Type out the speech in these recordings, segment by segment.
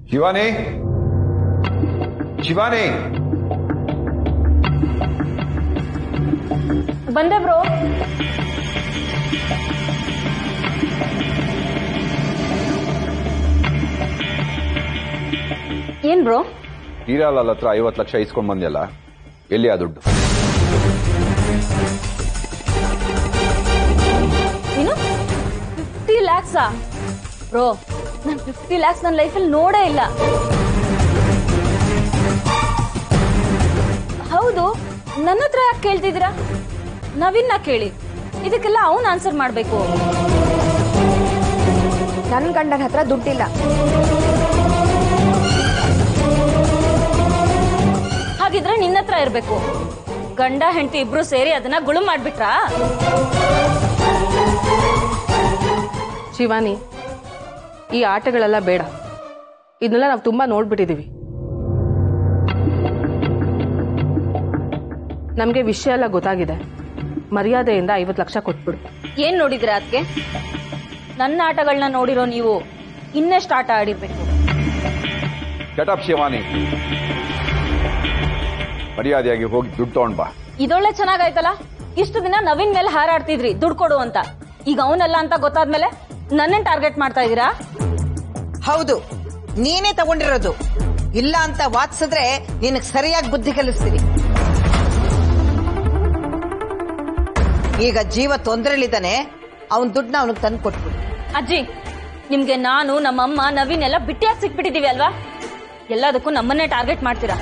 ಶಿವಾನಿ ಶಿವಾನಿ ಬಂದೆ ಬ್ರೋ ಏನ್ ಬ್ರೋ ಹೀರಾಲಾಲ್ ಹತ್ರ ಐವತ್ತು ಲಕ್ಷ ಇಸ್ಕೊಂಡ್ ಬಂದ್ಯಲ್ಲ ಎಲ್ಲಿ ಆ ದುಡ್ಡು ಏನು ಫಿಫ್ಟಿ ಲ್ಯಾಕ್ಸಾ ಬ್ರೋ ನಾನು ಫಿಫ್ಟಿ ಲ್ಯಾಕ್ಸ್ ನನ್ನ ಲೈಫಲ್ಲಿ ನೋಡೇ ಇಲ್ಲ ಹೌದು ನನ್ನ ಹತ್ರ ಯಾಕೆ ಕೇಳ್ತಿದ್ದೀರಾ ನವೀನ್ನ ಕೇಳಿ ಇದಕ್ಕೆಲ್ಲ ಅವನ್ ಆನ್ಸರ್ ಮಾಡ್ಬೇಕು ನನ್ನ ಗಂಡನ ಹತ್ರ ದುಡ್ಡಿಲ್ಲ ಹಾಗಿದ್ರೆ ನಿನ್ನ ಹತ್ರ ಇರ್ಬೇಕು ಗಂಡ ಹೆಂಡತಿ ಇಬ್ರು ಸೇರಿ ಅದನ್ನ ಗುಳು ಮಾಡ್ಬಿಟ್ರಾ ಶಿವಾನಿ ಈ ಆಟಗಳೆಲ್ಲ ಬೇಡ ಇದನ್ನೆಲ್ಲ ನಾವು ತುಂಬಾ ನೋಡ್ಬಿಟ್ಟಿದೀವಿ ನಮಗೆ ವಿಷಯ ಎಲ್ಲ ಗೊತ್ತಾಗಿದೆ ಮರ್ಯಾದೆಯಿಂದ ಐವತ್ತು ಲಕ್ಷ ಕೊಟ್ಬಿಡು ಏನ್ ನೋಡಿದ್ರ ಅದಕ್ಕೆ ನನ್ನ ಆಟಗಳನ್ನ ನೋಡಿರೋ ನೀವು ಇನ್ನೆಷ್ಟು ಆಟ ಆಡಿರ್ಬೇಕು ಶಟಪ್ ಶಿವಾನಿ ಮರ್ಯಾದೆಯಾಗಿ ಹೋಗಿ ದುಡ್ಡು ತಗೊಂಡ್ ಬಾ ಇದೊಳ್ಳೆ ಚೆನ್ನಾಗಾಯ್ತಲ್ಲ ಇಷ್ಟು ದಿನ ನವೀನ್ ಮೇಲೆ ಹಾರಾಡ್ತಿದ್ರಿ ದುಡ್ಡು ಕೊಡು ಅಂತ ಈಗ ಅವನಲ್ಲ ಅಂತ ಗೊತ್ತಾದ್ಮೇಲೆ ನನ್ನನ್ ಟಾರ್ಗೆಟ್ ಮಾಡ್ತಾ ಇದೀರಾ ಹೌದು ನೀನೇ ತಗೊಂಡಿರೋದು ಇಲ್ಲ ಅಂತ ವಾದಿಸಿದ್ರೆ ನಿನಗ್ ಸರಿಯಾಗಿ ಬುದ್ಧಿ ಕಲಿಸ್ತೀನಿ ಈಗ ಜೀವ ತೊಂದರೆಲಿದ್ದಾನೆ ಅವನ್ ದುಡ್ಡನ್ನ ಅವನಿಗೆ ತಂದು ಕೊಟ್ಬಿಡು ಅಜ್ಜಿ ನಿಮ್ಗೆ ನಾನು ನಮ್ಮಮ್ಮ ನವೀನ್ ಎಲ್ಲ ಬಿಟ್ಟಿಯಾಗಿ ಸಿಕ್ಬಿಟ್ಟಿದೀವಿ ಅಲ್ವಾ ಎಲ್ಲದಕ್ಕೂ ನಮ್ಮನ್ನೇ ಟಾರ್ಗೆಟ್ ಮಾಡ್ತೀರಾ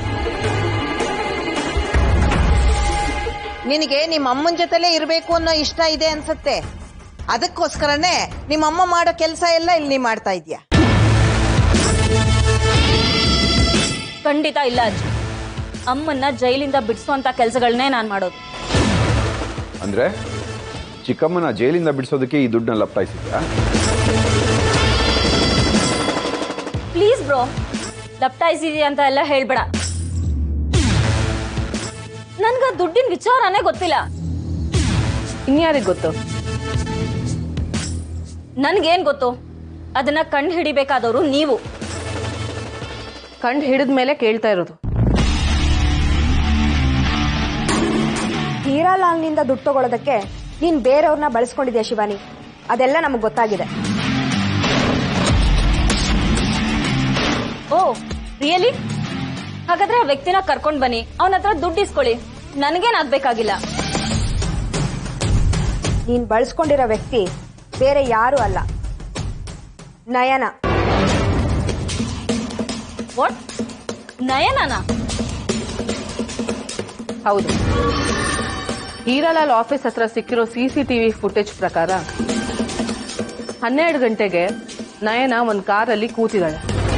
ನಿನಗೆ ನಿಮ್ಮ ಅಮ್ಮನ ಜೊತೆಲೇ ಇರಬೇಕು ಅನ್ನೋ ಇಷ್ಟ ಇದೆ ಅನ್ಸತ್ತೆ ಅದಕ್ಕೋಸ್ಕರನೇ ನಿಮ್ಮ ಅಮ್ಮ ಮಾಡೋ ಕೆಲಸ ಎಲ್ಲ ಇಲ್ಲಿ ನೀ ಮಾಡ್ತಾ ಇದೀಯ ಖಂಡಿತ ಇಲ್ಲ ಅಜ್ಜಿ ಅಮ್ಮನ್ನ ಜೈಲಿಂದ ಬಿಡಿಸುವಂತ ಕೆಲಸಗಳನ್ನೇ ನಾನ್ ಮಾಡೋದು ಅಂದ್ರೆ ಚಿಕ್ಕಮ್ಮನ ಜೈಲಿಂದ ಬಿಡಿಸೋದಕ್ಕೆ ಈ ದುಡ್ಡನ್ನ ಲಪ್ತಾಯಿಸಿದ್ಯಾ ಪ್ಲೀಸ್ ಬ್ರೋ ಲಪ್ಟಾಯಿಸಿದಿ ಅಂತ ಎಲ್ಲ ಹೇಳ್ಬೇಡ ನನ್ಗ ದುಡ್ಡಿನ ವಿಚಾರನೇ ಗೊತ್ತಿಲ್ಲ ಇನ್ಯಾರಿಗೆ ಗೊತ್ತು ನನ್ಗೇನ್ ಗೊತ್ತು ಅದನ್ನ ಕಂಡು ಹಿಡಿಬೇಕಾದವರು ನೀವು ಕಂಡು ಹಿಡಿದ ಮೇಲೆ ಕೇಳ್ತಾ ಇರೋದು ಹೀರಾಲಾಲ್ನಿಂದ ದುಡ್ಡು ತಗೊಳ್ಳೋದಕ್ಕೆ ನೀನ್ ಬೇರೆಯವ್ರನ್ನ ಬಳಸ್ಕೊಂಡಿದ್ಯಾ ಶಿವಾನಿ ಅದೆಲ್ಲ ನಮಗೆ ಗೊತ್ತಾಗಿದೆ ಓ ರಿಯಲಿ ಹಾಗಾದ್ರೆ ಆ ವ್ಯಕ್ತಿನ ಕರ್ಕೊಂಡ್ ಬನ್ನಿ ಅವನ ಹತ್ರ ದುಡ್ಡು ಇಸ್ಕೊಳ್ಳಿ ನನಗೇನಾಗ್ಬೇಕಾಗಿಲ್ಲ ನೀನ್ ಬಳಸ್ಕೊಂಡಿರೋ ವ್ಯಕ್ತಿ ಬೇರೆ ಯಾರು ಅಲ್ಲ ನಯನ ವಾಟ್ ನಯನನಾ ಹೌದು ಹೀರಾಲಾಲ್ ಆಫೀಸ್ ಹತ್ರ ಸಿಕ್ಕಿರೋ ಸಿಸಿಟಿವಿ ಫುಟೇಜ್ ಪ್ರಕಾರ ಹನ್ನೆರಡು ಗಂಟೆಗೆ ನಯನ ಒಂದು ಕಾರಲ್ಲಿ ಕೂತಿದ್ದಾಳೆ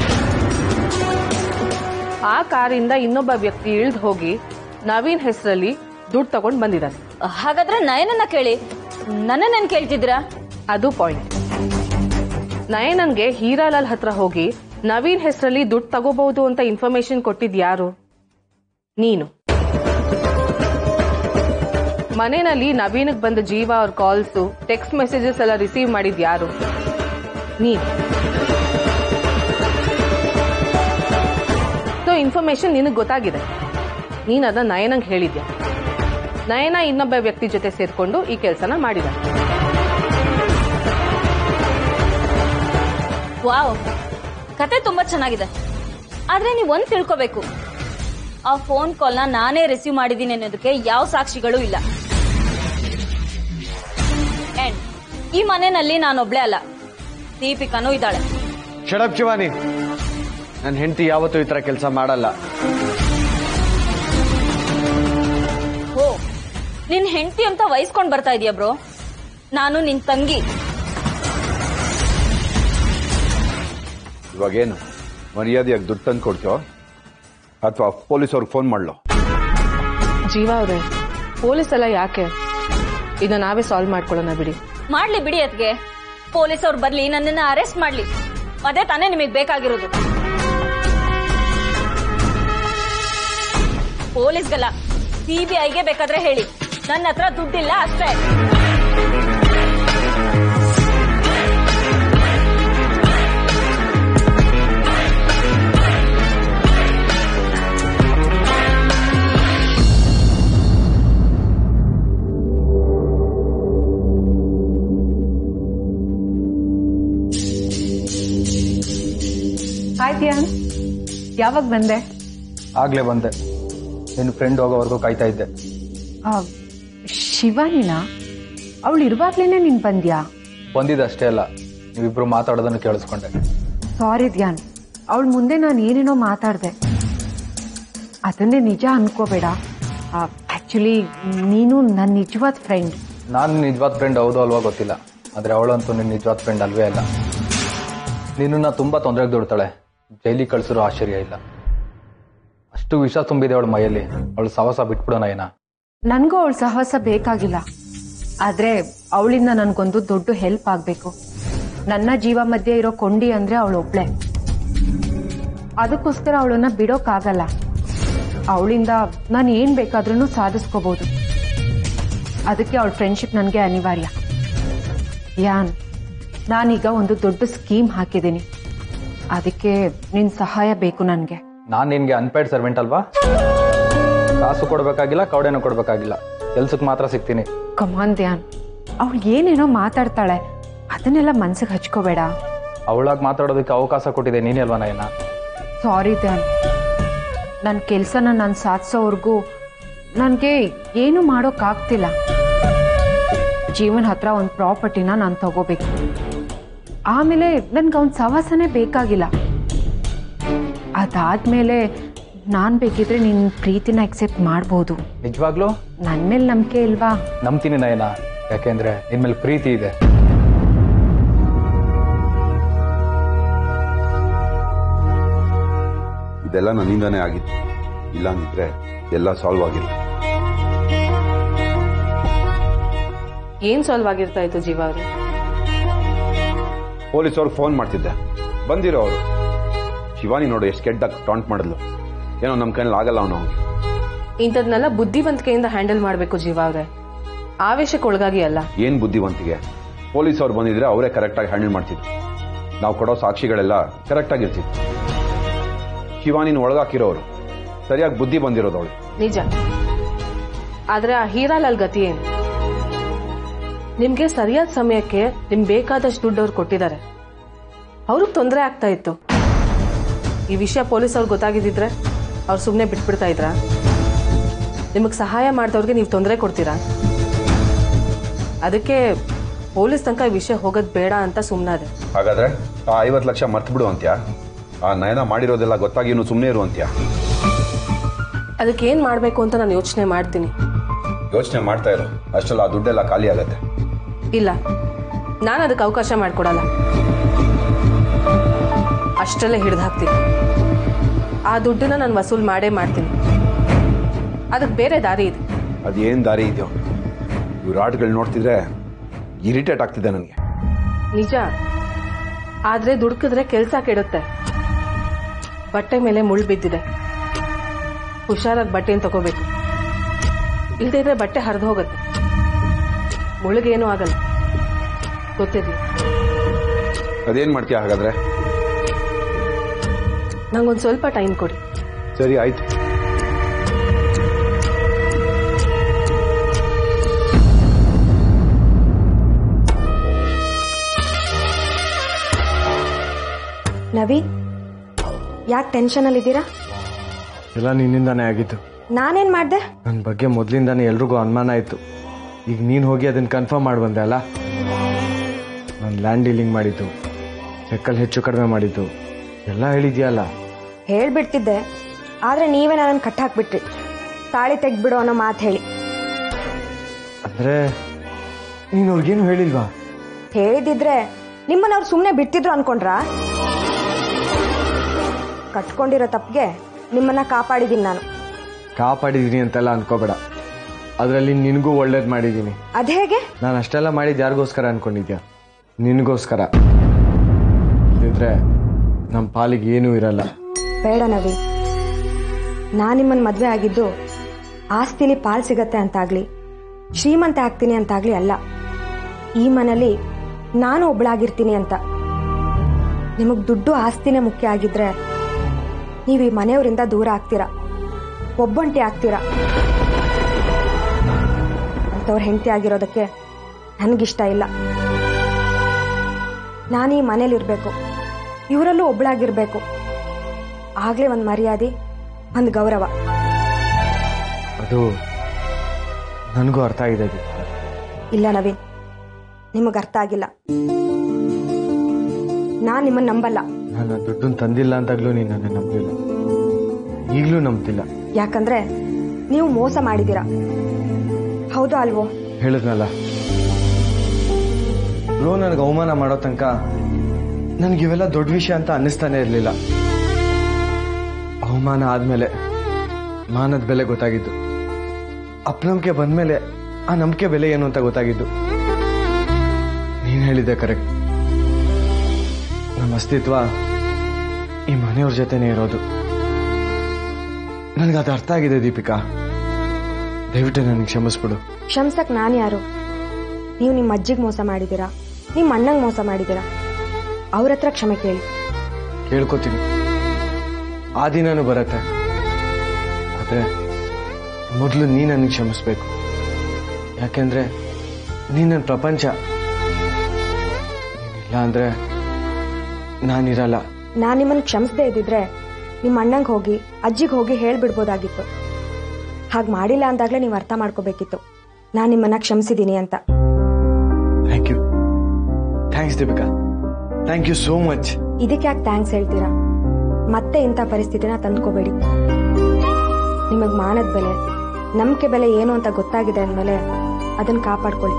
ಆ ಕಾರಿಂದ ಇನ್ನೊಬ್ಬ ವ್ಯಕ್ತಿ ಇಳಿದು ಹೋಗಿ ನವೀನ್ ಹೆಸರಲ್ಲಿ ದುಡ್ಡು ತಗೊಂಡು ಬಂದಿದ್ದಾನೆ ಹಾಗಾದ್ರೆ ನಯನನ್ನ ಕೇಳಿ ನನ್ನನ್ನೇನ್ ಕೇಳ್ತಿದ್ದೀರಾ ಅದು ಪಾಯಿಂಟ್ ನಯನನ್ಗೆ ಹೀರಾಲಾಲ್ ಹತ್ರ ಹೋಗಿ ನವೀನ್ ಹೆಸರಲ್ಲಿ ದುಡ್ಡು ತಗೋಬಹುದು ಅಂತ ಇನ್ಫಾರ್ಮೇಶನ್ ಕೊಟ್ಟಿದ್ ಯಾರು ನೀನು ಮನೆಯಲ್ಲಿ ನವೀನ್ಗ್ ಬಂದ ಜೀವ ಅವ್ರ ಕಾಲ್ಸ್ ಟೆಕ್ಸ್ಟ್ ಮೆಸೇಜಸ್ ಎಲ್ಲ ರಿಸೀವ್ ಮಾಡಿದ್ ಯಾರು ನೀನು ಸೊ ಇನ್ಫಾರ್ಮೇಶನ್ ನಿನಗೆ ಗೊತ್ತಾಗಿದೆ ನೀನ್ ಅದನ್ನ ನಯನಂಗ್ ಹೇಳಿದ್ಯಾ ನಯನ ಇನ್ನೊಬ್ಬ ವ್ಯಕ್ತಿ ಜೊತೆ ಸೇರ್ಕೊಂಡು ಈ ಕೆಲಸನ ಮಾಡಿದ ವಾವ್ ಕತೆ ತುಂಬಾ ಚೆನ್ನಾಗಿದೆ ಆದ್ರೆ ನೀವು ಒಂದ್ ತಿಳ್ಕೋಬೇಕು ಆ ಫೋನ್ ಕಾಲ್ನ ನಾನೇ ರಿಸೀವ್ ಮಾಡಿದ್ದೀನಿ ಅನ್ನೋದಕ್ಕೆ ಯಾವ ಸಾಕ್ಷಿಗಳು ಇಲ್ಲ ಅಂಡ್ ಈ ಮನೆಯಲ್ಲಿ ನಾನೊಬ್ಳೆ ಅಲ್ಲ ದೀಪಿಕಾನೂ ಇದ್ದಾಳೆ ಶಡಪ್ ಶಿವಾನಿ ನನ್ನ ಹೆಂಡತಿ ಯಾವತ್ತೂ ಈ ತರ ಕೆಲಸ ಮಾಡಲ್ಲ ಓ ನಿನ್ ಹೆಂಡತಿ ಅಂತ ವಹಿಸ್ಕೊಂಡ್ ಬರ್ತಾ ಇದೀಯ ಬ್ರೋ ನಾನು ನಿನ್ ತಂಗಿ ಇವಾಗೇನು ಮರ್ಯಾದೆಯಾಗಿ ದುಡ್ಡು ತಂದು ಕೊಡ್ತೀಯೋ ಅಥವಾ ಪೊಲೀಸ್ ಅವ್ರಿಗೆ ಫೋನ್ ಮಾಡ್ಲೋ ಜೀವ ಅವ್ರೆ ಪೊಲೀಸ್ ಎಲ್ಲ ಯಾಕೆ ಇದನ್ನ ನಾವೇ ಸಾಲ್ವ್ ಮಾಡ್ಕೊಳ್ಳೋಣ ಬಿಡಿ ಮಾಡ್ಲಿ ಬಿಡಿ ಅದ್ಗೆ ಪೊಲೀಸ್ ಅವ್ರು ಬರ್ಲಿ ನನ್ನನ್ನ ಅರೆಸ್ಟ್ ಮಾಡ್ಲಿ ಅದೇ ತಾನೇ ನಿಮಗೆ ಬೇಕಾಗಿರೋದು ಪೊಲೀಸ್ಗಲ್ಲ ಸಿಬಿಐಗೆ ಬೇಕಾದ್ರೆ ಹೇಳಿ ನನ್ನ ಹತ್ರ ದುಡ್ಡಿಲ್ಲ ಅಷ್ಟೇ ಹಾಯ್ ಧ್ಯಾನ್ ಯಾವಾಗ ಬಂದೆ ಆಗ್ಲೇ ಬಂದೆ ನಿನ್ನ ಫ್ರೆಂಡ್ ಹೋಗೋವರೆಗೂ ಕಾಯ್ತಾ ಇದ್ದೆ ಆ, ಶಿವಾನಿನ ಅವಳು ಇರುವಾಗ್ಲೇನೆ ನೀನ್ ಬಂದ್ಯಾ ಬಂದಿದ್ದು ಅಷ್ಟೇ ಅಲ್ಲ ನೀವಿಬ್ರು ಮಾತಾಡೋದನ್ನು ಕೇಳಿಸ್ಕೊಂಡೆ ಸಾರಿ ಧ್ಯಾನ್ ಅವಳ ಮುಂದೆ ನಾನು ಏನೇನೋ ಮಾತಾಡ್ದೆ ಅದನ್ನೇ ನಿಜ ಅನ್ಕೋಬೇಡ ಆಕ್ಚುಲಿ ನೀನು ನನ್ನ ನಿಜವಾದ ಫ್ರೆಂಡ್ ನಾನು ನಿಜವಾದ ಫ್ರೆಂಡ್ ಹೌದು ಅಲ್ವಾ ಗೊತ್ತಿಲ್ಲ ಆದರೆ ಅವಳಂತೂ ನಿನ್ನ ನಿಜವಾದ ಫ್ರೆಂಡ್ ಅಲ್ವೇ ಅಲ್ಲ ನಿನ್ನನ್ನು ತುಂಬ ತೊಂದರೆಗೆ ದುಡ್ತಾಳೆ ಜೈಲಿಗೆ ಕಳಿಸಿರೋ ಆಶ್ಚರ್ಯ ಇಲ್ಲ ಅಷ್ಟು ವಿಷ ತುಂಬಿದೆ ಅವಳ ಮೈಯಲ್ಲಿ ಅವಳು ಸವಸ ಬಿಟ್ಬಿಡೋಣ ಏನ ನನಗೂ ಅವಳ ಸಹವಾಸ ಬೇಕಾಗಿಲ್ಲ ಆದ್ರೆ ಅವಳಿಂದ ನನ್ಗೊಂದು ದೊಡ್ಡ ಹೆಲ್ಪ್ ಆಗ್ಬೇಕು ನನ್ನ ಜೀವ ಮಧ್ಯೆ ಇರೋ ಕೊಂಡಿ ಅಂದ್ರೆ ಅವಳು ಒಬ್ಳೆ ಅದಕ್ಕೋಸ್ಕರ ಅವಳನ್ನ ಬಿಡೋಕ್ಕಾಗಲ್ಲ ಅವಳಿಂದ ನಾನು ಏನ್ ಬೇಕಾದ್ರೂ ಸಾಧಿಸ್ಕೋಬಹುದು ಅದಕ್ಕೆ ಅವಳ ಫ್ರೆಂಡ್ಶಿಪ್ ನನಗೆ ಅನಿವಾರ್ಯ ಯಾನ್ ನಾನೀಗ ಒಂದು ದೊಡ್ಡ ಸ್ಕೀಮ್ ಹಾಕಿದ್ದೀನಿ ಅದಕ್ಕೆ ನಿನ್ ಸಹಾಯ ಬೇಕು ನನಗೆ ನಾನು ನಿನಗೆ ಅನ್ಪೇಡ್ ಸರ್ವೆಂಟ್ ಅಲ್ವಾ ಕಾಸು ಕೊಡಬೇಕಾಗಿಲ್ಲ ಕವಡೆನೂ ಕೊಡಬೇಕಾಗಿಲ್ಲ ಕೆಲ್ಸಕ್ಕೆ ಮಾತ್ರ ಸಿಗ್ತೀನಿ ಕಮಾನ್ ಧ್ಯಾನ್ ಅವಳು ಏನೇನೋ ಮಾತಾಡ್ತಾಳೆ ಅದನ್ನೆಲ್ಲ ಮನ್ಸಿಗೆ ಹಚ್ಕೋಬೇಡ ಅವಳಾಗಿ ಮಾತಾಡೋದಕ್ಕೆ ಅವಕಾಶ ಕೊಟ್ಟಿದೆ ನೀನೇ ಅಲ್ವಾ ನಯನ ಸಾರಿ ಧ್ಯಾನ್ ನನ್ನ ಕೆಲಸನ ನಾನು ಸಾಧಿಸೋವರೆಗೂ ನನಗೆ ಏನು ಮಾಡೋಕ್ಕಾಗ್ತಿಲ್ಲ ಜೀವನ್ ಹತ್ರ ಒಂದು ಪ್ರಾಪರ್ಟಿನ ನಾನು ತಗೋಬೇಕು ಆಮೇಲೆ ನನ್ಗೆ ಅವನ ಸವಾಸನೇ ಬೇಕಾಗಿಲ್ಲ ಅದಾದ್ಮೇಲೆ ನಾನು ಬೇಕಿದ್ರೆ ನಿನ್ನ ಪ್ರೀತಿನ ಅಕ್ಸೆಪ್ಟ್ ಮಾಡ್ಬೋದು ನಿಜವಾಗ್ಲೂ ನನ್ನ ಮೇಲೆ ನಂಬಿಕೆ ಇಲ್ವಾ ನಂಬ್ತೀನಿ ನಯನ ಯಾಕೆಂದ್ರೆ ನಿನ್ ಮೇಲೆ ಪ್ರೀತಿ ಇದೆ ಇದೆಲ್ಲ ನನ್ನಿಂದಾನೇ ಆಗಿತ್ತು ಇಲ್ಲ ಅಂದಿದ್ರೆ ಎಲ್ಲ ಸಾಲ್ವ್ ಆಗಿಲ್ಲ ಏನ್ ಸಾಲ್ವ್ ಆಗಿರ್ತಾ ಇತ್ತು ಜೀವ ಅವ್ರೆ ಪೊಲೀಸವ್ರಿಗೆ ಫೋನ್ ಮಾಡ್ತಿದ್ದೆ ಬಂದಿರೋ ಅವರು ಶಿವಾನಿ ನೋಡು ಎಷ್ಟು ಕೆಟ್ಟಾಗಿ ಟಾಂಟ್ ಮಾಡಿದ್ಲು ಏನೋ ನಮ್ಮ ಕೈಯಲ್ಲಿ ಆಗಲ್ಲ ಅವನು ಇಂಥದ್ನೆಲ್ಲ ಬುದ್ಧಿವಂತಿಕೆಯಿಂದ ಹ್ಯಾಂಡಲ್ ಮಾಡ್ಬೇಕು ಜೀವ ಅವ್ರೆ ಆವೇಶಕ್ಕೆ ಒಳಗಾಗಿ ಅಲ್ಲ ಏನ್ ಬುದ್ಧಿವಂತಿಗೆ ಪೊಲೀಸ್ ಅವ್ರು ಬಂದಿದ್ರೆ ಅವರೇ ಕರೆಕ್ಟಾಗಿ ಹ್ಯಾಂಡಲ್ ಮಾಡ್ತಿದ್ರು ನಾವು ಕೊಡೋ ಸಾಕ್ಷಿಗಳೆಲ್ಲ ಕರೆಕ್ಟಾಗಿ ಇರ್ತಿತ್ತು ಶಿವಾನಿನ ಒಳಗಾಕಿರೋರು ಸರಿಯಾಗಿ ಬುದ್ಧಿ ಬಂದಿರೋದು ಅವಳು ನಿಜ ಆದ್ರೆ ಆ ಹೀರಾಲಾಲ್ ಗತಿ ಏನು ನಿಮ್ಗೆ ಸರಿಯಾದ ಸಮಯಕ್ಕೆ ನಿಮ್ ಬೇಕಾದಷ್ಟು ದುಡ್ಡು ಅವ್ರು ಕೊಟ್ಟಿದ್ದಾರೆ ಅವ್ರಿಗೆ ತೊಂದರೆ ಆಗ್ತಾ ಇತ್ತು ಈ ವಿಷಯ ಪೊಲೀಸ್ ಅವ್ರಿಗೆ ಗೊತ್ತಾಗಿದ್ದಿದ್ರೆ ಅವ್ರು ಸುಮ್ಮನೆ ಬಿಟ್ಬಿಡ್ತಾ ಇದ್ರಾ ನಿಮಗೆ ಸಹಾಯ ಮಾಡಿದವ್ರಿಗೆ ನೀವು ತೊಂದರೆ ಕೊಡ್ತೀರಾ ಅದಕ್ಕೆ ಪೊಲೀಸ್ ತನಕ ಈ ವಿಷಯ ಹೋಗೋದು ಬೇಡ ಅಂತ ಸುಮ್ಮನಾದೆ ಹಾಗಾದ್ರೆ ಆ ಐವತ್ತು ಲಕ್ಷ ಮರ್ತು ಬಿಡು ಅಂತ್ಯಾ ಆ ನಯನ ಮಾಡಿರೋದೆಲ್ಲ ಗೊತ್ತಾಗಿ ಇನ್ನು ಸುಮ್ಮನೆ ಇರು ಅಂತ್ಯಾ ಅದಕ್ಕೆ ಏನು ಮಾಡಬೇಕು ಅಂತ ನಾನು ಯೋಚನೆ ಮಾಡ್ತೀನಿ ಯೋಚನೆ ಮಾಡ್ತಾ ಇರು ಅಷ್ಟರಲ್ಲಿ ಆ ದುಡ್ಡೆಲ್ಲ ಖಾಲಿ ಆಗತ್ತೆ ಇಲ್ಲ ನಾನು ಅದಕ್ಕೆ ಅವಕಾಶ ಮಾಡಿಕೊಡಲ್ಲ ಅಷ್ಟರಲ್ಲೇ ಹಿಡಿದು ಹಾಕ್ತೀನಿ ಆ ದುಡ್ಡನ್ನ ನಾನು ವಸೂಲ್ ಮಾಡೇ ಮಾಡ್ತೀನಿ ಅದಕ್ಕೆ ಬೇರೆ ದಾರಿ ಇದೆ ಅದೇನ್ ದಾರಿ ಇದೆಯೋ ಇವ್ರ ಆಟಗಳು ನೋಡ್ತಿದ್ರೆ ಇರಿಟೇಟ್ ಆಗ್ತಿದೆ ನನಗೆ ನಿಜ ಆದ್ರೆ ದುಡ್ಕಿದ್ರೆ ಕೆಲಸ ಕೆಡುತ್ತೆ ಬಟ್ಟೆ ಮೇಲೆ ಮುಳ್ಳು ಬಿದ್ದಿದೆ ಹುಷಾರಾಗಿ ಬಟ್ಟೆನ ತಗೋಬೇಕು ಇಲ್ದೇ ಇದ್ರೆ ಬಟ್ಟೆ ಹರಿದು ಹೋಗುತ್ತೆ ಮುಳುಗೇನೂ ಆಗಲ್ಲ ಗೊತ್ತಿರ್ಲಿ ಅದೇನ್ ಮಾಡ್ತೀಯ ಹಾಗಾದ್ರೆ ನಂಗೊಂದು ಸ್ವಲ್ಪ ಟೈಮ್ ಕೊಡಿ ಸರಿ ಆಯ್ತು ನವೀನ್ ಯಾಕೆ ಟೆನ್ಷನ್ ಅಲ್ಲಿ ಇದ್ದೀರಾ ಎಲ್ಲ ನಿನ್ನಿಂದಾನೇ ಆಗಿತ್ತು ನಾನೇನ್ ಮಾಡ್ದೆ ನನ್ನ ಬಗ್ಗೆ ಮೊದಲಿಂದಾನೇ ಎಲ್ರಿಗೂ ಅನುಮಾನ ಆಯಿತು ಈಗ ನೀನು ಹೋಗಿ ಅದನ್ನು ಕನ್ಫರ್ಮ್ ಮಾಡಿ ಬಂದೆ ಅಲ್ಲ ನಾನು ಲ್ಯಾಂಡ್ ಡೀಲಿಂಗ್ ಮಾಡಿದ್ದು ಚೆಕ್ಕಲ್ಲಿ ಹೆಚ್ಚು ಕಡಿಮೆ ಮಾಡಿದ್ದು ಎಲ್ಲ ಹೇಳಿದ್ಯಲ್ಲ ಹೇಳ್ಬಿಡ್ತಿದ್ದೆ ಆದ್ರೆ ನೀವೇ ನನ್ನ ಕಟ್ ಹಾಕ್ಬಿಟ್ರಿ ತಾಳಿ ತೆಗ್ದ್ಬಿಡು ಅನ್ನೋ ಮಾತು ಹೇಳಿ ಅಂದರೆ ನೀನು ಅವ್ರಿಗೇನು ಹೇಳಿಲ್ವಾ ಹೇಳಿದಿದ್ರೆ ನಿಮ್ಮನ್ನ ಅವ್ರು ಸುಮ್ಮನೆ ಬಿಡ್ತಿದ್ರು ಅನ್ಕೊಂಡ್ರಾ ಕಟ್ಕೊಂಡಿರೋ ತಪ್ಪಿಗೆ ನಿಮ್ಮನ್ನ ಕಾಪಾಡಿದೀನಿ ನಾನು ಕಾಪಾಡಿದ್ದೀನಿ ಅಂತೆಲ್ಲ ಅನ್ಕೋಬೇಡ ಅದರಲ್ಲಿ ನಿನಗೂ ಒಳ್ಳೇದು ಮಾಡಿದ್ದೀನಿ ಅದೇಗೆ ನಾನು ಅಷ್ಟೆಲ್ಲ ಮಾಡಿದ್ದು ಯಾರಿಗೋಸ್ಕರ ಅನ್ಕೊಂಡಿದ್ಯಾ ನಿನಗೋಸ್ಕರ ಇದ್ರೆ ನಮ್ಮ ಪಾಲಿಗೆ ಏನೂ ಇರಲ್ಲ ಬೇಡ ನವಿ ನಾನು ನಿಮ್ಮನ್ನ ಮದ್ವೆ ಆಗಿದ್ದು ಆಸ್ತಿಲಿ ಪಾಲ್ ಸಿಗತ್ತೆ ಅಂತಾಗ್ಲಿ ಶ್ರೀಮಂತ ಆಗ್ತೀನಿ ಅಂತಾಗ್ಲಿ ಅಲ್ಲ ಈ ಮನೇಲಿ ನಾನು ಒಬ್ಳಾಗಿರ್ತೀನಿ ಅಂತ ನಿಮಗ್ ದುಡ್ಡು ಆಸ್ತಿನೇ ಮುಖ್ಯ ಆಗಿದ್ರೆ ನೀವು ಈ ಮನೆಯವರಿಂದ ದೂರ ಆಗ್ತೀರಾ ಒಬ್ಬಂಟಿ ಆಗ್ತೀರಾ ಅಂಥವ್ರ ಹೆಂಡತಿ ಆಗಿರೋದಕ್ಕೆ ನನಗಿಷ್ಟ ಇಲ್ಲ ನಾನು ಈ ಮನೇಲಿರ್ಬೇಕು ಇವರಲ್ಲೂ ಒಬ್ಳಾಗಿರ್ಬೇಕು ಆಗಲೇ ಒಂದು ಮರ್ಯಾದೆ ಒಂದು ಗೌರವ ಅದು ನನಗೂ ಅರ್ಥ ಆಗಿದೆ ದೀಪಿಕಾ ಇಲ್ಲ ನವೀನ್ ನಿಮಗೆ ಅರ್ಥ ಆಗಿಲ್ಲ ನಾನು ನಿಮ್ಮನ್ನು ನಂಬಲ್ಲ ನಾನು ಆ ದುಡ್ಡನ್ನು ತಂದಿಲ್ಲ ಅಂತಾಗ್ಲೂ ನೀನು ನನ್ನ ನಂಬಿಲ್ಲ ಈಗಲೂ ನಂಬ್ತಿಲ್ಲ ಯಾಕಂದ್ರೆ ನೀವು ಮೋಸ ಮಾಡಿದ್ದೀರಾ ಹೌದಾ ಅಲ್ವೋ ಹೇಳಿದ್ನಲ್ಲ ಬ್ರೋ ನನಗೆ ಅವಮಾನ ಮಾಡೋ ತನಕ ನನಗೆ ಇವೆಲ್ಲ ದೊಡ್ಡ ವಿಷಯ ಅಂತ ಅನ್ನಿಸ್ತಾನೆ ಇರಲಿಲ್ಲ ಅವಮಾನ ಆದ್ಮೇಲೆ ಮಾನದ ಬೆಲೆ ಗೊತ್ತಾಗಿದ್ದು ಅಪನಂಬಿಕೆ ಬಂದ್ಮೇಲೆ ಆ ನಂಬಿಕೆ ಬೆಲೆ ಏನು ಅಂತ ಗೊತ್ತಾಗಿದ್ದು ನೀನ್ ಹೇಳಿದ್ದೆ ಕರೆಕ್ಟ್ ನಮ್ಮ ಅಸ್ತಿತ್ವ ಈ ಮನೆಯವ್ರ ಜೊತೆನೇ ಇರೋದು ನನಗೆ ಅದು ಅರ್ಥ ಆಗಿದೆ ದೀಪಿಕಾ ದಯವಿಟ್ಟು ನನಗೆ ಕ್ಷಮಿಸ್ಬಿಡು ಕ್ಷಮ್ಸಕ್ ನಾನು ಯಾರು ನೀವು ನಿಮ್ಮ ಅಜ್ಜಿಗೆ ಮೋಸ ಮಾಡಿದ್ದೀರಾ ನಿಮ್ಮ ಅಣ್ಣಂಗೆ ಮೋಸ ಮಾಡಿದ್ದೀರಾ ಅವ್ರ ಹತ್ರ ಕ್ಷಮೆ ಕೇಳಿ ಕೇಳ್ಕೊತೀನಿ ಆ ದಿನನೂ ಬರತ್ತೆ ಆದ್ರೆ ಮೊದಲು ನೀ ನನಗೆ ಕ್ಷಮಿಸ್ಬೇಕು ಯಾಕೆಂದ್ರೆ ನೀನ್ ನನ್ನ ಪ್ರಪಂಚ ನೀನಿಲ್ಲ ಅಂದ್ರೆ ನಾನಿರಲ್ಲ ನಾನು ನಿಮ್ಮನ್ನು ಕ್ಷಮಿಸದೇ ಇದ್ದಿದ್ರೆ ನಿಮ್ಮ ಅಣ್ಣಂಗೆ ಹೋಗಿ ಅಜ್ಜಿಗೆ ಹೋಗಿ ಹೇಳ್ಬಿಡ್ಬೋದಾಗಿತ್ತು ಹಾಗೆ ಮಾಡಿಲ್ಲ ಅಂದಾಗಲೇ ನೀವು ಅರ್ಥ ಮಾಡ್ಕೋಬೇಕಿತ್ತು ನಾನು ನಿಮ್ಮನ್ನ ಕ್ಷಮಿಸಿದ್ದೀನಿ ಅಂತ thank you thanks Deepika thank you so much ಇದಕ್ಕೆ ಯಾಕೆ ಥ್ಯಾಂಕ್ಸ್ ಹೇಳ್ತೀರಾ ಮತ್ತೆ ಇಂಥ ಪರಿಸ್ಥಿತಿನ ತಂದ್ಕೋಬೇಡಿ ನಿಮಗೆ ಮಾನದ ಬೆಲೆ ನಂಬಿಕೆ ಬೆಲೆ ಏನು ಅಂತ ಗೊತ್ತಾಗಿದೆ ಅಂದಮೇಲೆ ಅದನ್ನ ಕಾಪಾಡ್ಕೊಳ್ಳಿ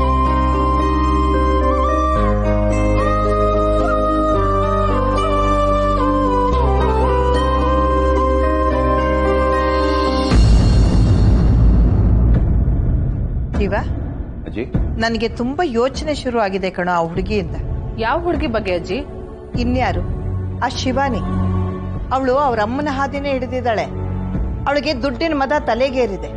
ಶಿವ ಅಜ್ಜಿ ನನಗೆ ತುಂಬಾ ಯೋಚನೆ ಶುರು ಆಗಿದೆ ಕಣೋ ಆ ಹುಡುಗಿಯಿಂದ ಯಾವ ಹುಡುಗಿ ಬಗ್ಗೆ ಅಜ್ಜಿ ಇನ್ಯಾರು ಆ ಶಿವಾನಿ ಅವಳು ಅವ್ರ ಅಮ್ಮನ ಹಾದಿನೇ ಹಿಡಿದಿದ್ದಾಳೆ ಅವಳಿಗೆ ದುಡ್ಡಿನ ಮದ ತಲೆಗೇರಿದೆ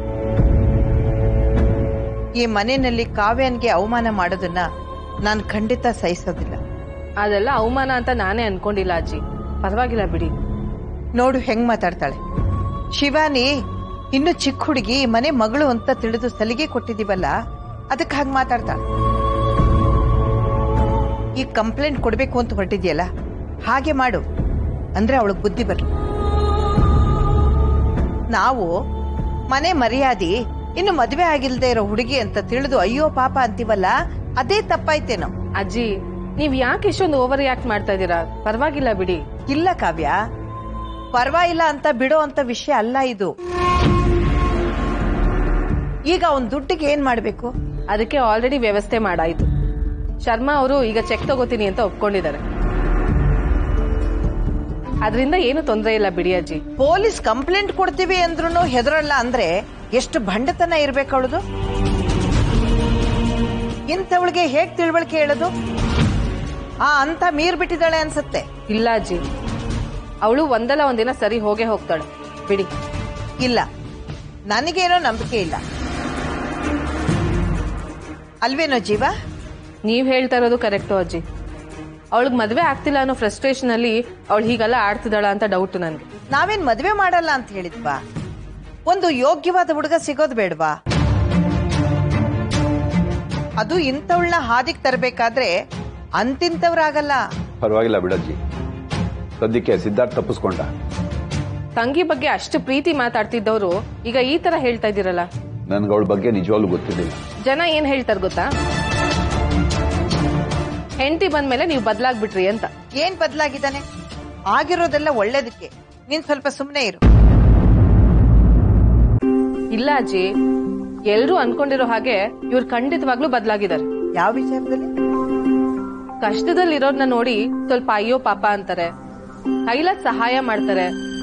ಈ ಮನೆಯಲ್ಲಿ ಕಾವ್ಯನ್ಗೆ ಅವಮಾನ ಮಾಡೋದನ್ನ ನಾನು ಖಂಡಿತ ಸಹಿಸೋದಿಲ್ಲ ಅದೆಲ್ಲ ಅವಮಾನ ಅಂತ ನಾನೇ ಅನ್ಕೊಂಡಿಲ್ಲ ಅಜ್ಜಿ ಪರವಾಗಿಲ್ಲ ಬಿಡಿ ನೋಡು ಹೆಂಗ್ ಮಾತಾಡ್ತಾಳೆ ಶಿವಾನಿ ಇನ್ನು ಚಿಕ್ಕ ಹುಡುಗಿ ಈ ಮನೆ ಮಗಳು ಅಂತ ತಿಳಿದು ಸಲಿಗೆ ಕೊಟ್ಟಿದೀವಲ್ಲ ಅದಕ್ಕೆ ಹಾಗೆ ಮಾತಾಡ್ತಾಳೆ ಈ ಕಂಪ್ಲೇಂಟ್ ಕೊಡ್ಬೇಕು ಅಂತ ಹೊರಟಿದ್ಯಲ್ಲ ಹಾಗೆ ಮಾಡು ಅಂದ್ರೆ ಅವಳಿಗೆ ಬುದ್ಧಿ ಬರ್ಲಿ ನಾವು ಮನೆ ಮರ್ಯಾದೆ ಇನ್ನು ಮದುವೆ ಆಗಿಲ್ದೇ ಇರೋ ಹುಡುಗಿ ಅಂತ ತಿಳಿದು ಅಯ್ಯೋ ಪಾಪ ಅಂತೀವಲ್ಲ ಅದೇ ತಪ್ಪಾಯ್ತೇನೋ ಅಜ್ಜಿ ನೀವ್ ಯಾಕೆ ಇಷ್ಟೊಂದು ಓವರ್ ಯಾಕ್ಟ್ ಮಾಡ್ತಾ ಇದ್ದೀರಾ ಪರವಾಗಿಲ್ಲ ಬಿಡಿ ಇಲ್ಲ ಕಾವ್ಯ ಪರವಾಗಿಲ್ಲ ಅಂತ ಬಿಡೋ ಅಂತ ವಿಷಯ ಅಲ್ಲ ಇದು ಈಗ ಅವನ್ ದುಡ್ಡಿಗೆ ಏನ್ ಮಾಡ್ಬೇಕು ಅದಕ್ಕೆ ಆಲ್ರೆಡಿ ವ್ಯವಸ್ಥೆ ಮಾಡಾಯ್ತು ಶರ್ಮಾ ಅವರು ಈಗ ಚೆಕ್ ತಗೋತೀನಿ ಅಂತ ಒಪ್ಕೊಂಡಿದ್ದಾರೆ ಅದರಿಂದ ಏನು ತೊಂದರೆ ಇಲ್ಲ ಬಿಡಿ ಅಜ್ಜಿ ಪೊಲೀಸ್ ಕಂಪ್ಲೇಂಟ್ ಕೊಡ್ತೀವಿ ಅಂದ್ರೂ ಹೆದರಲ್ಲ ಅಂದ್ರೆ ಎಷ್ಟು ಭಂಡತನ ಇರ್ಬೇಕು ಅವಳದು ಇಂಥವಳಿಗೆ ಹೇಗ್ ತಿಳುವಳಿಕೆ ಹೇಳೋದು ಆ ಅಂತ ಮೀರ್ ಬಿಟ್ಟಿದ್ದಾಳೆ ಅನ್ಸತ್ತೆ ಇಲ್ಲ ಅಜ್ಜಿ ಅವಳು ಒಂದಲ್ಲ ಒಂದಿನ ಸರಿ ಹೋಗೇ ಹೋಗ್ತಾಳೆ ಬಿಡಿ ಇಲ್ಲ ನನಗೇನೋ ನಂಬಿಕೆ ಇಲ್ಲ ಅಲ್ವೇನೋ ಜೀವ ನೀವ್ ಹೇಳ್ತಾ ಇರೋದು ಕರೆಕ್ಟು ಅಜ್ಜಿ ಅವಳಿಗೆ ಮದ್ವೆ ಆಗ್ತಿಲ್ಲ ಅನ್ನೋ ಫ್ರಸ್ಟ್ರೇಷನ್ ಅಲ್ಲಿ ಅವಳು ಹೀಗೆಲ್ಲ ಆಡ್ತಿದ್ದಾಳ ಅಂತ ಡೌಟ್ ನನ್ಗೆ ನಾವೇನ್ ಮದ್ವೆ ಮಾಡಲ್ಲ ಅಂತ ಹೇಳಿದ್ವಾ ಒಂದು ಯೋಗ್ಯವಾದ ಹುಡುಗ ಸಿಗೋದು ಬೇಡವಾ ಅದು ಇಂಥವಳನ್ನ ಹಾದಿಗೆ ತರಬೇಕಾದ್ರೆ ಅಂತಿಂತವ್ರಾಗಲ್ಲ ಪರವಾಗಿಲ್ಲ ಬಿಡಜ್ಜಿ ಸದ್ಯಕ್ಕೆ ಸಿದ್ಧಾರ್ಥ್ ತಪ್ಪಿಸ್ಕೊಂಡ ತಂಗಿ ಬಗ್ಗೆ ಅಷ್ಟು ಪ್ರೀತಿ ಮಾತಾಡ್ತಿದ್ದವರು ಈಗ ಈ ತರ ಹೇಳ್ತಾ ಇದ್ದೀರಲ್ಲ ನನ್ಗೆ ಅವಳ ಬಗ್ಗೆ ನಿಜವಾಗ್ಲೂ ಗೊತ್ತಿರಲಿಲ್ಲ ಜನ ಏನ್ ಹೇಳ್ತಾರ ಗೊತ್ತಾ ಹೆಂಡತಿ ಬಂದ್ಮೇಲೆ ನೀವು ಬದಲಾಗ್ಬಿಟ್ರಿ ಅಂತ ಏನ್ ಬದಲಾಗಿದ್ದಾನೆ ಆಗಿರೋದೆಲ್ಲ ಒಳ್ಳೇದಕ್ಕೆ ನೀನ್ ಸ್ವಲ್ಪ ಸುಮ್ನೆ ಇರು ಇಲ್ಲ ಅಜ್ಜಿ ಎಲ್ರೂ ಅನ್ಕೊಂಡಿರೋ ಹಾಗೆ ಇವ್ರು ಖಂಡಿತವಾಗ್ಲೂ ಬದಲಾಗಿದ್ದಾರೆ ಯಾವ ವಿಚಾರದಲ್ಲಿ ಕಷ್ಟದಲ್ಲಿರೋರ್ನ ನೋಡಿ ಸ್ವಲ್ಪ ಅಯ್ಯೋ ಪಾಪ ಅಂತಾರೆ ಕೈಲಾದ್ ಸಹಾಯ ಮಾಡ್ತಾರೆ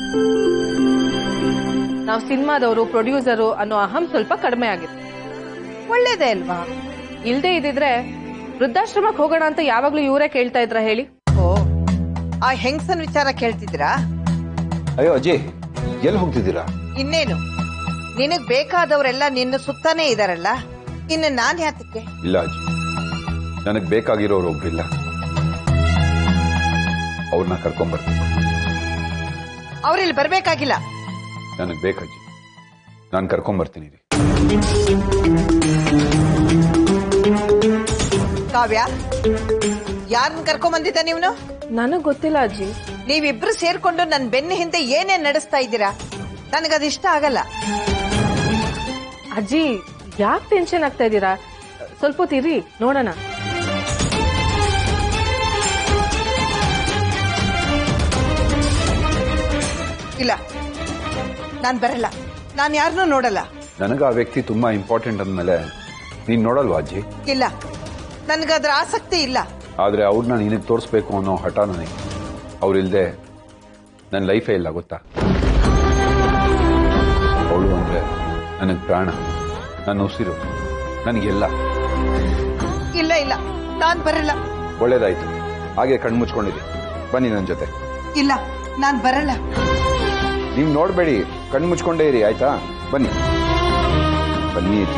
ನಾವು ಸಿನಿಮಾದವರು ಪ್ರೊಡ್ಯೂಸರು ಅನ್ನೋ ಅಹಂ ಸ್ವಲ್ಪ ಕಡಿಮೆ ಆಗಿದೆ ಒಳ್ಳೇದೇ ಅಲ್ವಾ ಇಲ್ದೇ ಇದ್ದಿದ್ರೆ ವೃದ್ಧಾಶ್ರಮಕ್ಕೆ ಹೋಗೋಣ ಅಂತ ಯಾವಾಗ್ಲೂ ಇವರೇ ಕೇಳ್ತಾ ಇದ್ರ ಹೇಳಿ ಓ ಆ ಹೆಂಗಸನ್ ವಿಚಾರ ಕೇಳ್ತಿದ್ದೀರಾ ಅಯ್ಯೋ ಅಜ್ಜಿ ಎಲ್ಲಿ ಹೋಗ್ತಿದ್ದೀರಾ ಇನ್ನೇನು ನಿನಗ್ ಬೇಕಾದವರೆಲ್ಲ ನಿನ್ನ ಸುತ್ತಾನೇ ಇದಾರಲ್ಲ ಇನ್ನು ನಾನ್ ಯಾತಕ್ಕೆ ಇಲ್ಲ ಅಜ್ಜಿ ನನಗೆ ಬೇಕಾಗಿರೋರು ಒಬ್ರಿಲ್ಲ ಅವ್ರನ್ನ ಕರ್ಕೊಂಬರ್ತೀನಿ ಅವ್ರಿಲ್ಲಿ ಬರ್ಬೇಕಾಗಿಲ್ಲ ನನಗೆ ಬೇಕಜ್ಜಿ ನಾನು ಕರ್ಕೊಂಬರ್ತೀನಿ ರೀ ಕಾವ್ಯ ಯಾರನ್ನ ಕರ್ಕೊಂಡ್ ಬಂದಿದ್ದ ನೀವ್ನು ನನಗ್ ಗೊತ್ತಿಲ್ಲ ಅಜ್ಜಿ ನೀವಿಬ್ರು ಸೇರ್ಕೊಂಡು ನನ್ನ ಬೆನ್ನ ಹಿಂದೆ ಏನೇನ್ ನಡೆಸ್ತಾ ಇದ್ದೀರಾ ನನಗದು ಇಷ್ಟ ಆಗಲ್ಲ ಅಜ್ಜಿ ಯಾಕೆ ಟೆನ್ಷನ್ ಆಗ್ತಾ ಇದ್ದೀರಾ ಸ್ವಲ್ಪ ಹೊತ್ತು ಇರಿ ನೋಡೋಣ ಇಲ್ಲ ನಾನ್ ಬರಲ್ಲ ನಾನ್ ಯಾರನ್ನೂ ನೋಡಲ್ಲ ನನಗೆ ಆ ವ್ಯಕ್ತಿ ತುಂಬಾ ಇಂಪಾರ್ಟೆಂಟ್ ಅಂದಮೇಲೆ ನೀನು ನೋಡಲ್ವಾ ಅಜ್ಜಿ ಇಲ್ಲ ನನ್ಗದ್ರ ಆಸಕ್ತಿ ಇಲ್ಲ ಆದರೆ ಅವ್ರನ್ನ ನಿನಗೆ ತೋರಿಸ್ಬೇಕು ಅನ್ನೋ ಹಠ ನನಗೆ ಅವ್ರಿಲ್ದೆ ನನ್ನ ಲೈಫೇ ಇಲ್ಲ ಗೊತ್ತಾ ಅವಳು ಅಂದರೆ ನನಗೆ ಪ್ರಾಣ ನನ್ನ ಉಸಿರು ನನಗೆಲ್ಲ ಇಲ್ಲ ಇಲ್ಲ ನಾನ್ ಬರಲ್ಲ ಒಳ್ಳೇದಾಯ್ತು ಹಾಗೆ ಕಣ್ಣು ಮುಚ್ಕೊಂಡಿರಿ ಬನ್ನಿ ನನ್ನ ಜೊತೆ ಇಲ್ಲ ನಾನ್ ಬರಲ್ಲ ನೀವು ನೋಡಬೇಡಿ ಕಣ್ಣು ಮುಚ್ಕೊಂಡೇ ಇರಿ ಆಯ್ತಾ ಬನ್ನಿ ಬನ್ನಿ ಅಜ್ಜಿ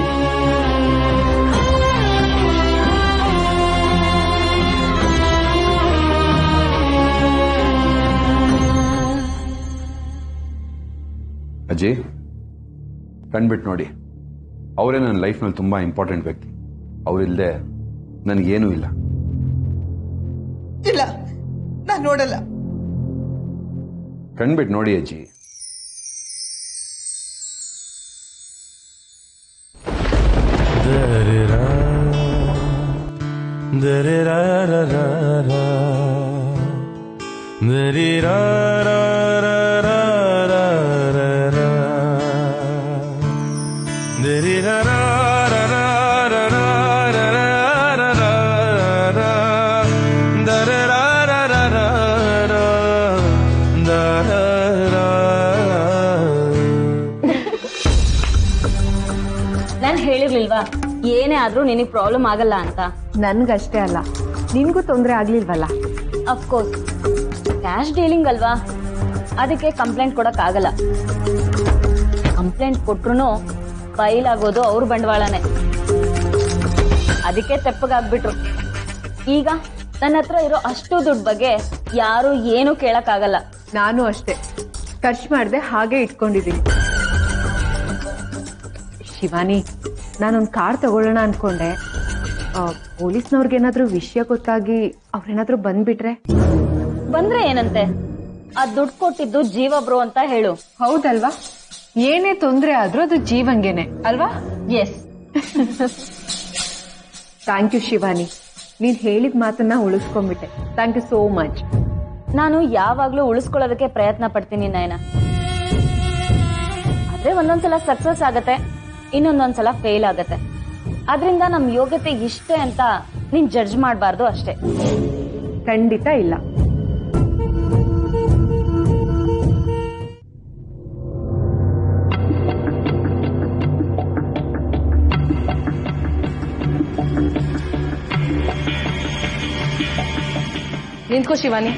ಅಜ್ಜಿ ಕಣ್ಬಿಟ್ಟು ನೋಡಿ ಅವರೇ ನನ್ನ ಲೈಫ್ನಲ್ಲಿ ತುಂಬಾ ಇಂಪಾರ್ಟೆಂಟ್ ವ್ಯಕ್ತಿ ಅವರಿಲ್ಲದೆ ನನಗೇನೂ ಇಲ್ಲ ಇಲ್ಲ ನಾನ್ ನೋಡಲ್ಲ ಕಣ್ಬಿಟ್ಟು ನೋಡಿ ಅಜ್ಜಿ ನಾನು ಹೇಳಿರ್ಲಿಲ್ವಾ ಏನೇ ಆದ್ರೂ ನಿನಗೆ ಪ್ರಾಬ್ಲಮ್ ಆಗಲ್ಲ ಅಂತ ನನ್ಗಷ್ಟೇ ಅಲ್ಲ ನಿನ್ಗೂ ತೊಂದರೆ ಆಗ್ಲಿಲ್ವಲ್ಲ ಅಫ್ಕೋರ್ಸ್ ಕ್ಯಾಶ್ ಡೀಲಿಂಗ್ ಅಲ್ವಾ ಅದಕ್ಕೆ ಕಂಪ್ಲೇಂಟ್ ಕೊಡಕ್ ಆಗಲ್ಲ ಕಂಪ್ಲೇಂಟ್ ಕೊಟ್ರು ಬೈಲಾಗೋದು ಅವ್ರ ಬಂಡವಾಳನೇ ಅದಕ್ಕೆ ತೆಪ್ಪಗಾಗ್ಬಿಟ್ರು ಈಗ ನನ್ನ ಹತ್ರ ಇರೋ ಅಷ್ಟು ದುಡ್ಡು ಬಗ್ಗೆ ಯಾರು ಏನು ಕೇಳಕ್ಕಾಗಲ್ಲ ನಾನು ಅಷ್ಟೇ ಖರ್ಚು ಮಾಡದೆ ಹಾಗೆ ಇಟ್ಕೊಂಡಿದ್ದೀನಿ ಶಿವಾನಿ ನಾನೊಂದು ಕಾರ್ ತಗೊಳ್ಳೋಣ ಅನ್ಕೊಂಡೆ ಆ, ಪೊಲೀಸ್ನವ್ರಿಗೇನಾದ್ರೂ ವಿಷಯ ಗೊತ್ತಾಗಿ ಅವ್ರೇನಾದ್ರೂ ಬಂದ್ಬಿಟ್ರೆ ಬಂದ್ರೆ ಏನಂತೆ ಆ ದುಡ್ಡು ಕೊಟ್ಟಿದ್ದು ಜೀವ ಬ್ರೋ ಅಂತ ಹೇಳು ಹೌದಲ್ವಾ ಏನೇ ತೊಂದರೆ ಆದ್ರೂ ಅದು ಜೀವಂಗೆನೆ ಅಲ್ವಾ ಎಸ್ ಥ್ಯಾಂಕ್ ಯು ಶಿವಾನಿ ನೀನ್ ಹೇಳಿದ ಮಾತನ್ನ ಉಳಿಸ್ಕೊಂಡ್ಬಿಟ್ಟೆ ಥ್ಯಾಂಕ್ ಯು ಸೋ ಮಚ್ ನಾನು ಯಾವಾಗ್ಲೂ ಉಳಿಸ್ಕೊಳ್ಳೋದಕ್ಕೆ ಪ್ರಯತ್ನ ಪಡ್ತೀನಿ ನಯನ ಆದ್ರೆ ಒಂದೊಂದ್ಸಲ ಸಕ್ಸಸ್ ಆಗತ್ತೆ ಇನ್ನೊಂದೊಂದ್ಸಲ ಫೇಲ್ ಆಗತ್ತೆ ಅದರಿಂದ ನಮ್ ಯೋಗ್ಯತೆ ಇಷ್ಟೇ ಅಂತ ನೀನ್ ಜಡ್ಜ್ ಮಾಡಬಾರ್ದು ಅಷ್ಟೇ ಖಂಡಿತ ಇಲ್ಲ ನಿಂತ್ಕೋ ಶಿವಾನಿ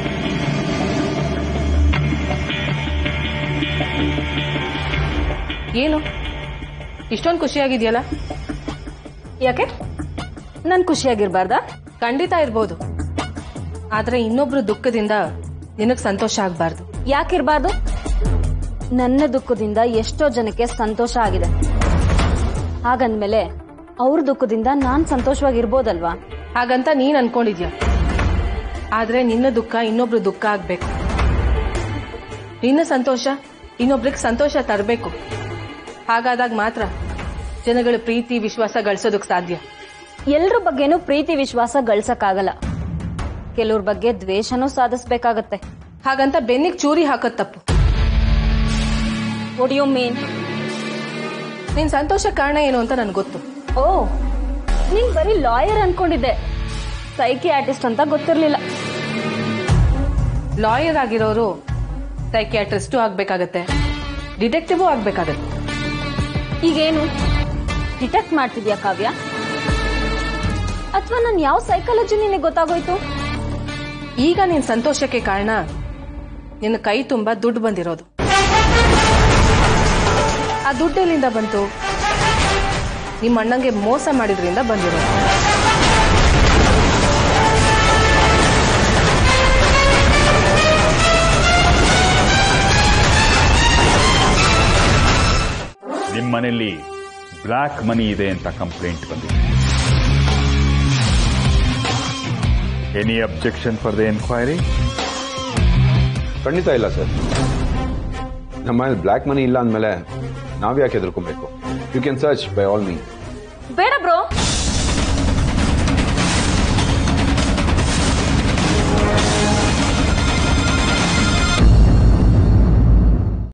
ಏನು ಇಷ್ಟೊಂದು ಖುಷಿಯಾಗಿದೆಯಲ್ಲ ಯಾಕೆ ನನ್ ಖುಷಿಯಾಗಿರ್ಬಾರ್ದಾ ಖಂಡಿತ ಇರ್ಬೋದು ಆದ್ರೆ ಇನ್ನೊಬ್ರು ದುಃಖದಿಂದ ನಿನಗ್ ಸಂತೋಷ ಆಗ್ಬಾರ್ದು ಯಾಕಿರ್ಬಾರ್ದು ನನ್ನ ದುಃಖದಿಂದ ಎಷ್ಟೋ ಜನಕ್ಕೆ ಸಂತೋಷ ಆಗಿದೆ ಹಾಗಂದ್ಮೇಲೆ ಅವ್ರ ದುಃಖದಿಂದ ನಾನ್ ಸಂತೋಷವಾಗಿರ್ಬೋದಲ್ವಾ ಹಾಗಂತ ನೀನ್ ಅನ್ಕೊಂಡಿದ್ಯ ಆದ್ರೆ ನಿನ್ನ ದುಃಖ ಇನ್ನೊಬ್ರು ದುಃಖ ಆಗ್ಬೇಕು ನಿನ್ನ ಸಂತೋಷ ಇನ್ನೊಬ್ರಿಗೆ ಸಂತೋಷ ತರಬೇಕು ಹಾಗಾದಾಗ ಮಾತ್ರ ಜನಗಳ ಪ್ರೀತಿ ವಿಶ್ವಾಸ ಗಳಿಸೋದಕ್ ಸಾಧ್ಯ ಎಲ್ರ ಬಗ್ಗೆನೂ ಪ್ರೀತಿ ವಿಶ್ವಾಸ ಗಳಿಸಕ್ಕಾಗಲ್ಲ ಕೆಲವ್ರ ಬಗ್ಗೆ ದ್ವೇಷನೂ ಸಾಧಿಸ್ಬೇಕಾಗತ್ತೆ ಹಾಗಂತ ಬೆನ್ನಿಗ್ ಚೂರಿ ಹಾಕೋದ್ ತಪ್ಪು ಒಡಿಯೋ ಮೀನ್ ನಿನ್ ಸಂತೋಷ ಕಾರಣ ಏನು ಅಂತ ನನ್ಗೆ ಗೊತ್ತು ಓ ನೀನ್ ಬರೀ ಲಾಯರ್ ಅನ್ಕೊಂಡಿದ್ದೆ ಸೈಕಿ ಆರ್ಟಿಸ್ಟ್ ಅಂತ ಗೊತ್ತಿರ್ಲಿಲ್ಲ ಲಾಯರ್ ಆಗಿರೋರು ಸೈಕಿಯಾಟ್ರಿಸ್ಟು ಆಗ್ಬೇಕಾಗತ್ತೆ ಡಿಟೆಕ್ಟಿವ್ ಆಗ್ಬೇಕಾಗತ್ತೆ ಈಗೇನು ಡಿಟೆಕ್ಟ್ ಮಾಡ್ತಿದ್ಯಾ ಕಾವ್ಯ ಅಥವಾ ನನ್ ಯಾವ ಸೈಕಾಲಜಿ ನಿನಗೆ ಗೊತ್ತಾಗೋಯ್ತು ಈಗ ನಿನ್ ಸಂತೋಷಕ್ಕೆ ಕಾರಣ ನಿನ್ನ ಕೈ ತುಂಬಾ ದುಡ್ಡು ಬಂದಿರೋದು ಆ ದುಡ್ಡು ಎಲ್ಲಿಂದ ಬಂತು ನಿಮ್ಮ ಅಣ್ಣಂಗೆ ಮೋಸ ಮಾಡಿದ್ರಿಂದ ಬಂದಿರೋದು ನಿಮ್ಮ ಮನೆಯಲ್ಲಿ ಬ್ಲ್ಯಾಕ್ ಮನಿ ಇದೆ ಅಂತ ಕಂಪ್ಲೇಂಟ್ ಬಂದಿದೆ any objection for the enquiry ಖಂಡಿತ ಇಲ್ಲ ಸರ್ ನಮ್ಮಲ್ಲಿ ಬ್ಲ್ಯಾಕ್ ಮನಿ ಇಲ್ಲ ಅಂದಮೇಲೆ ನಾವ್ಯಾಕೆ ಹೆದರ್ಕೊಬೇಕು you can search by all me ಬೇಡ ಬ್ರೋ